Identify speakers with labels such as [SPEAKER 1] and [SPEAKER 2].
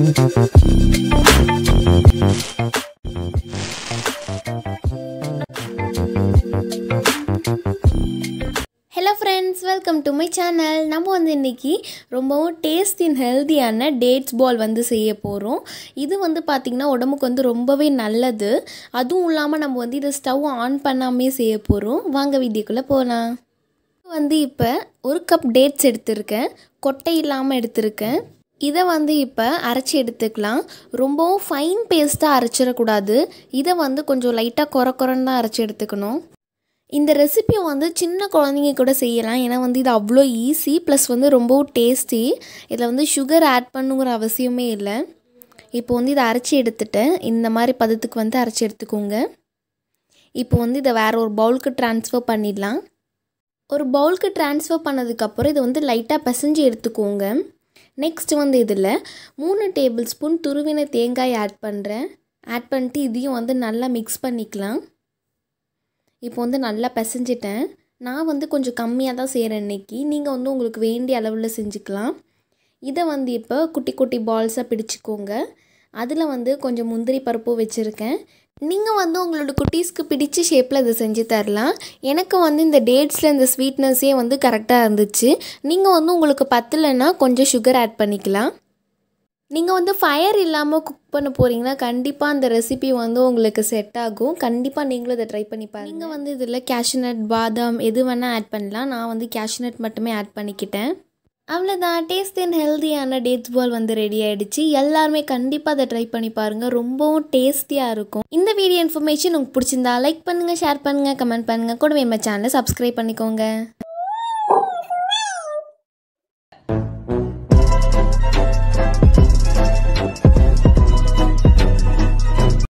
[SPEAKER 1] hello friends welcome to my channel நம்ம வந்து இன்றைக்கி ரொம்பவும் டேஸ்ட் அண்ட் ஹெல்த்தியான டேட்ஸ் பால் வந்து செய்ய போகிறோம் இது வந்து பார்த்திங்கன்னா உடம்புக்கு வந்து ரொம்பவே நல்லது அதுவும் இல்லாமல் நம்ம வந்து இதை ஸ்டவ் ஆன் பண்ணாமே செய்ய போகிறோம் வாங்க வீடியோக்குள்ளே போகலாம் வந்து இப்போ ஒரு கப் டேட்ஸ் எடுத்திருக்கேன் கொட்டை இல்லாமல் எடுத்திருக்கேன் இதை வந்து இப்போ அரைச்சி எடுத்துக்கலாம் ரொம்பவும் ஃபைன் பேஸ்ட்டாக அரைச்சிடக்கூடாது இதை வந்து கொஞ்சம் லைட்டாக குறை குறைன்னு தான் அரைச்சி எடுத்துக்கணும் இந்த ரெசிபியை வந்து சின்ன குழந்தைங்க கூட செய்யலாம் ஏன்னா வந்து இது அவ்வளோ ஈஸி ப்ளஸ் வந்து ரொம்பவும் டேஸ்டி இதில் வந்து சுகர் ஆட் பண்ணுங்கிற அவசியமே இல்லை இப்போ வந்து இதை அரைச்சி எடுத்துட்டேன் இந்த மாதிரி பதத்துக்கு வந்து அரைச்சி எடுத்துக்கோங்க இப்போ வந்து இதை வேறு ஒரு பவுலுக்கு ட்ரான்ஸ்ஃபர் பண்ணிடலாம் ஒரு பவுலுக்கு ட்ரான்ஸ்ஃபர் பண்ணதுக்கப்புறம் இதை வந்து லைட்டாக பிசைஞ்சு எடுத்துக்கோங்க நெக்ஸ்ட் வந்து இதில் மூணு டேபிள் ஸ்பூன் துருவின தேங்காய் ஆட் பண்ணுறேன் ஆட் பண்ணிட்டு இதையும் வந்து நல்லா மிக்ஸ் பண்ணிக்கலாம் இப்போ வந்து நல்லா பிசைஞ்சிட்டேன் நான் வந்து கொஞ்சம் கம்மியாக தான் செய்கிறேன் இன்றைக்கி நீங்கள் வந்து உங்களுக்கு வேண்டிய அளவில் செஞ்சுக்கலாம் இதை வந்து இப்போ குட்டி குட்டி பால்ஸாக பிடிச்சிக்கோங்க அதில் வந்து கொஞ்சம் முந்திரி பருப்பும் வச்சுருக்கேன் நீங்கள் வந்து உங்களோட குட்டீஸ்க்கு பிடிச்ச ஷேப்பில் இதை செஞ்சு தரலாம் எனக்கு வந்து இந்த டேட்ஸில் இந்த ஸ்வீட்னஸே வந்து கரெக்டாக இருந்துச்சு நீங்கள் வந்து உங்களுக்கு பத்தலைன்னா கொஞ்சம் சுகர் ஆட் பண்ணிக்கலாம் நீங்கள் வந்து ஃபயர் இல்லாமல் குக் பண்ண போகிறீங்கன்னா கண்டிப்பாக அந்த ரெசிபி வந்து உங்களுக்கு செட் ஆகும் கண்டிப்பாக நீங்களும் இதை ட்ரை பண்ணி பாருங்கள் நீங்கள் வந்து இதில் கேஷ்நட் பாதாம் எது வேணால் ஆட் பண்ணலாம் நான் வந்து கேஷ்நட் மட்டுமே ஆட் பண்ணிக்கிட்டேன் அவ்வளோதான் டேஸ்ட் அண்ட் ஹெல்த்தியான டேட்ஸ் பால் வந்து ரெடி ஆகிடுச்சு எல்லாருமே கண்டிப்பாக அதை ட்ரை பண்ணி பாருங்கள் ரொம்பவும் டேஸ்டியாக இருக்கும் இந்த வீடியோ இன்ஃபர்மேஷன் உங்களுக்கு பிடிச்சிருந்தா லைக் பண்ணுங்கள் ஷேர் பண்ணுங்கள் கமெண்ட் பண்ணுங்கள் கூடவே நம்ம சேனலை சப்ஸ்கிரைப் பண்ணிக்கோங்க